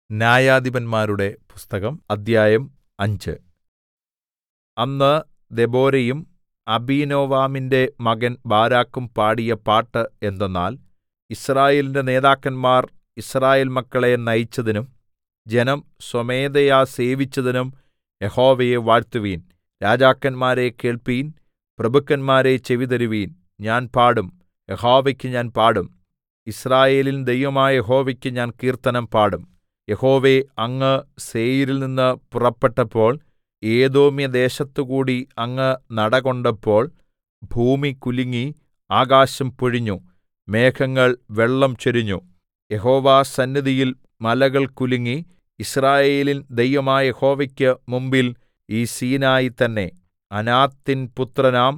ന്യായാധിപന്മാരുടെ പുസ്തകം അദ്ധ്യായം അഞ്ച് അന്ന് ദെബോരയും അബീനോവാമിന്റെ മകൻ ബാരാക്കും പാടിയ പാട്ട് എന്തെന്നാൽ യിസ്രായേലിന്റെ നേതാക്കന്മാർ യിസ്രായേൽ മക്കളെ നയിച്ചതിനും ജനം സ്വമേധയാ സേവിച്ചതിനും യഹോവയെ വാഴ്ത്തുവിൻ രാജാക്കന്മാരേ കേൾപ്പീൻ പ്രഭുക്കന്മാരേ ചെവിതരുവിൻ ഞാൻ പാടും യഹോവയ്ക്ക് ഞാൻ പാടും യിസ്രായേലിൻ ദൈവമായ യഹോവയ്ക്ക് ഞാൻ കീർത്തനം പാടും യഹോവേ അങ്ങ് സേയീരിൽനിന്ന് പുറപ്പെട്ടപ്പോൾ ഏദോമ്യദേശത്തുകൂടി അങ്ങ് നടകൊണ്ടപ്പോൾ ഭൂമി കുലുങ്ങി ആകാശം പൊഴിഞ്ഞു മേഘങ്ങൾ വെള്ളം ചൊരിഞ്ഞു യഹോവാസന്നിധിയിൽ മലകൾ കുലുങ്ങി യിസ്രായേലിൻ ദൈവമായ യഹോവയ്ക്ക് മുമ്പിൽ ഈ സീനായി തന്നെ അനാത്തിൻ പുത്രനാം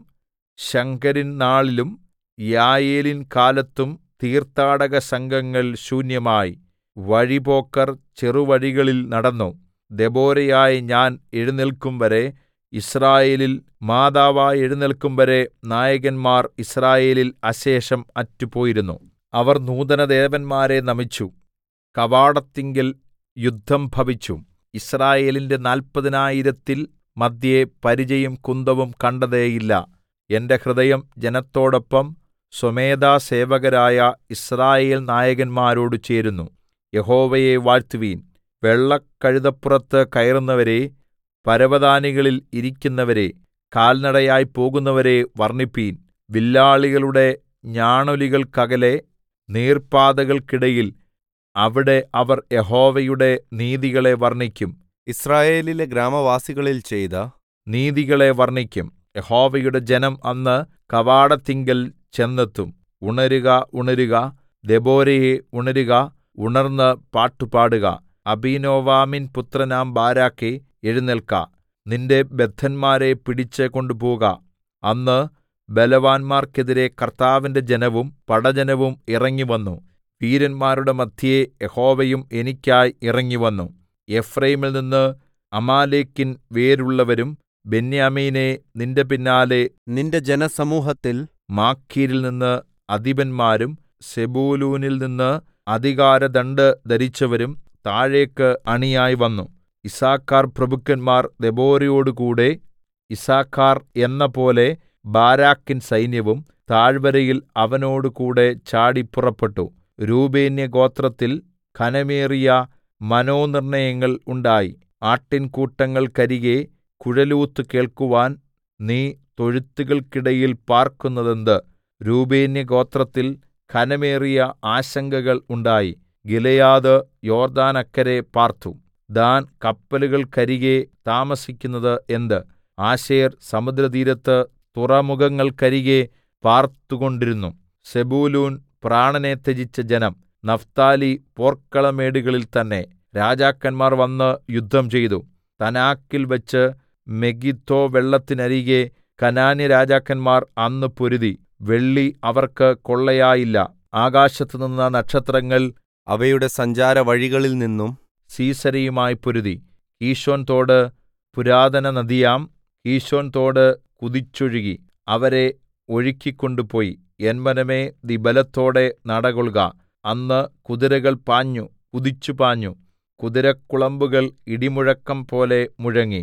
ശംഗരിന്നാളിലും യായേലിൻ കാലത്തും തീർത്ഥാടക സംഘങ്ങൾ ശൂന്യമായി വഴിപോക്കർ ചെറുവഴികളിൽ നടന്നു ദെബോരയായ ഞാൻ എഴുന്നേൽക്കുംവരെ യിസ്രായേലിൽ മാതാവായി എഴുന്നേൽക്കുംവരെ നായകന്മാർ യിസ്രായേലിൽ അശേഷം അറ്റുപോയിരുന്നു അവർ നൂതനദേവന്മാരെ നമിച്ചു കവാടത്തിങ്കൽ യുദ്ധം ഭവിച്ചു യിസ്രായേലിന്റെ നാല്പതിനായിരത്തിൽ മദ്ധ്യേ പരിചയും കുന്തവും കണ്ടതേയില്ല എന്റെ ഹൃദയം ജനത്തോടൊപ്പം സ്വമേധാസേവകരായ യിസ്രായേൽ നായകന്മാരോട് ചേരുന്നു യഹോവയെ വാഴ്ത്തുവിൻ വെള്ളക്കഴുതപ്പുറത്ത് കയറുന്നവരേ പരവതാനികളിൽ ഇരിക്കുന്നവരേ കാൽനടയായി പോകുന്നവരേ വർണ്ണിപ്പീൻ വില്ലാളികളുടെ ഞാണൊലികൾക്കകലെ നീർപ്പാതകൾക്കിടയിൽ അവിടെ അവർ യഹോവയുടെ നീതികളെ വർണ്ണിക്കും യിസ്രായേലിലെ ഗ്രാമവാസികളിൽ ചെയ്ത നീതികളെ വർണ്ണിക്കും യഹോവയുടെ ജനം അന്ന് കവാടത്തിങ്കൽ ചെന്നെത്തും ഉണരുക ഉണരുക ദെബോരയേ ഉണരുക ഉണർന്ന് പാട്ടുപാടുക അബീനോവാമിൻ പുത്രനാം ബാരാക്കേ എഴുന്നേൽക്ക നിന്റെ ബദ്ധന്മാരെ പിടിച്ച് കൊണ്ടുപോക അന്ന് ബലവാന്മാർക്കെതിരെ കർത്താവിന്റെ ജനവും പടജ്ജനവും ഇറങ്ങിവന്നു വീരന്മാരുടെ മദ്ധ്യേ യഹോവയും എനിക്കായി ഇറങ്ങിവന്നു എഫ്രയീമിൽ നിന്ന് അമാലേക്കിൻ വേരുള്ളവരും ബെന്യാമീനേ നിന്റെ പിന്നാലെ നിന്റെ ജനസമൂഹത്തിൽ മാഖീരിൽ നിന്ന് അധിപന്മാരും സെബൂലൂനിൽ നിന്ന് അധികാരദണ്ഡ് ധരിച്ചവരും താഴേക്ക് അണിയായി വന്നു യിസ്സാഖാർ പ്രഭുക്കന്മാർ ദെബോരയോടുകൂടെ യിസ്സാഖാർ എന്നപോലെ ബാരാക്കിൻ സൈന്യവും താഴ്വരയിൽ അവനോടുകൂടെ ചാടി പുറപ്പെട്ടു രൂബേന്യ ഗോത്രത്തിൽ ഘനമേറിയ മനോനിർണ്ണയങ്ങൾ ഉണ്ടായി ആട്ടിൻകൂട്ടങ്ങൾക്കരികെ കുഴലൂത്ത് കേൾക്കുവാൻ നീ തൊഴുത്തുകൾക്കിടയിൽ പാർക്കുന്നതെന്ത് രൂബേന്യ ഗോത്രത്തിൽ ഘനമേറിയ ആശങ്കകൾ ഉണ്ടായി ഗിലെയാദ് യോർദ്ദാനക്കരെ പാർത്തു ദാൻ കപ്പലുകൾക്കരികെ താമസിക്കുന്നത് എന്ത് ആശേർ സമുദ്രതീരത്ത് തുറമുഖങ്ങൾക്കരികെ പാർത്തുകൊണ്ടിരുന്നു സെബൂലൂൻ പ്രാണനെ ത്യജിച്ച ജനം നഫ്താലി പോർക്കളമേടുകളിൽ തന്നെ രാജാക്കന്മാർ വന്ന് യുദ്ധം ചെയ്തു തനാക്കിൽ വെച്ച് മെഗിദ്ദോ വെള്ളത്തിനരികെ കനാന്യ രാജാക്കന്മാർ അന്ന് പൊരുതി വെള്ളി അവർക്ക് കൊള്ളയായില്ല ആകാശത്തുനിന്ന നക്ഷത്രങ്ങൾ അവയുടെ സഞ്ചാര വഴികളിൽ നിന്നും സീസരയുമായി പൊരുതി കീശോൻ തോട് പുരാതന നദിയാം കീശോൻ തോട് കുതിച്ചൊഴുകി അവരെ ഒഴുക്കിക്കൊണ്ടുപോയി എന്മനമേ നീ ബലത്തോടെ നടകൊൾക അന്ന് കുതിരകൾ പാഞ്ഞു കുതിച്ചു പാഞ്ഞു കുതിരക്കുളമ്പുകൾ ഇടിമുഴക്കം പോലെ മുഴങ്ങി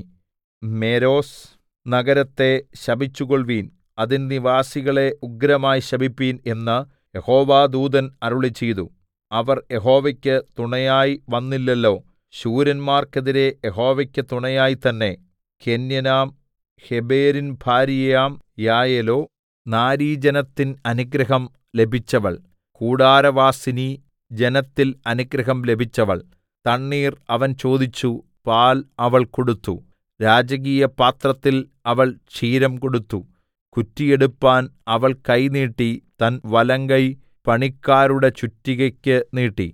മേരോസ് നഗരത്തെ ശപിച്ചുകൊൾവീൻ അതിൻ നിവാസികളെ ഉഗ്രമായി ശപിപ്പീൻ എന്ന് യഹോവാദൂതൻ അരുളിച്ചെയ്തു അവർ യഹോവയ്ക്ക് തുണയായി വന്നില്ലല്ലോ ശൂരന്മാർക്കെതിരെ യഹോവയ്ക്ക് തുണയായി തന്നെ കെന്യനാം ഹെബേരിൻ ഭാര്യയാം യായേലോ നാരീജനത്തിൻ അനുഗ്രഹം ലഭിച്ചവൾ കൂടാരവാസിനി ജനത്തിൽ അനുഗ്രഹം ലഭിച്ചവൾ തണ്ണീർ അവൻ ചോദിച്ചു പാൽ അവൾ കൊടുത്തു രാജകീയ പാത്രത്തിൽ അവൾ ക്ഷീരം കൊടുത്തു കുറ്റിയെടുപ്പാൻ അവൾ കൈ നീട്ടി തൻ വലങ്കൈ പണിക്കാരുടെ ചുറ്റികയ്ക്ക് നീട്ടി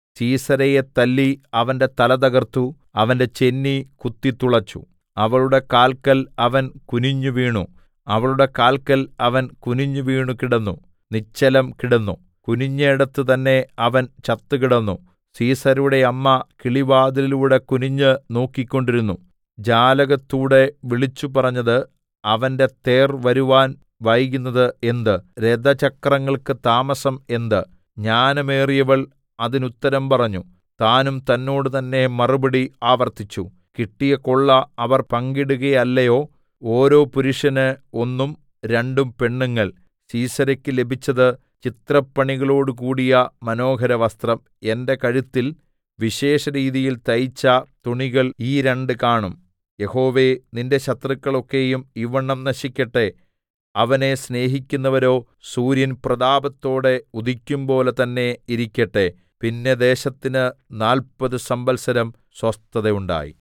സീസരയെ തല്ലി അവന്റെ തല തകർത്തു അവന്റെ ചെന്നി കുത്തിത്തുളച്ചു അവളുടെ കാൽക്കൽ അവൻ കുനിഞ്ഞു വീണു അവളുടെ കാൽക്കൽ അവൻ കുനിഞ്ഞു വീണു കിടന്നു നിശ്ചലം കിടന്നു കുനിഞ്ഞയിടത്ത് തന്നെ അവൻ ചത്തുകിടന്നു സീസരുടെ അമ്മ കിളിവാതിലിലൂടെ കുനിഞ്ഞ് നോക്കിക്കൊണ്ടിരുന്നു ജാലകത്തൂടെ വിളിച്ചു പറഞ്ഞത് അവന്റെ തേർ വരുവാൻ വൈകുന്നത് എന്ത് രഥചക്രങ്ങൾക്ക് താമസം എന്ത് ജ്ഞാനമേറിയവൾ അതിനുത്തരം പറഞ്ഞു താനും തന്നോട് തന്നെ മറുപടി ആവർത്തിച്ചു കിട്ടിയ കൊള്ള അവർ പങ്കിടുകയല്ലയോ ഓരോ പുരുഷന് ഒന്നും രണ്ടും പെണ്ണുങ്ങൾ സീസെരെക്ക് ലഭിച്ചത് ചിത്രപ്പണികളോടുകൂടിയ മനോഹരവസ്ത്രം എന്റെ കഴുത്തിൽ വിശേഷരീതിയിൽ തയ്ച്ച തുണികൾ ഈ രണ്ട് കാണും യഹോവേ നിന്റെ ശത്രുക്കൾ ഒക്കെയും ഇവ്വണ്ണം നശിക്കട്ടെ അവനെ സ്നേഹിക്കുന്നവരോ സൂര്യൻ പ്രതാപത്തോടെ ഉദിക്കുംപോലെ തന്നെ ഇരിക്കട്ടെ പിന്നെ ദേശത്തിന് നാല്പത് സംവത്സരം സ്വസ്ഥത ഉണ്ടായി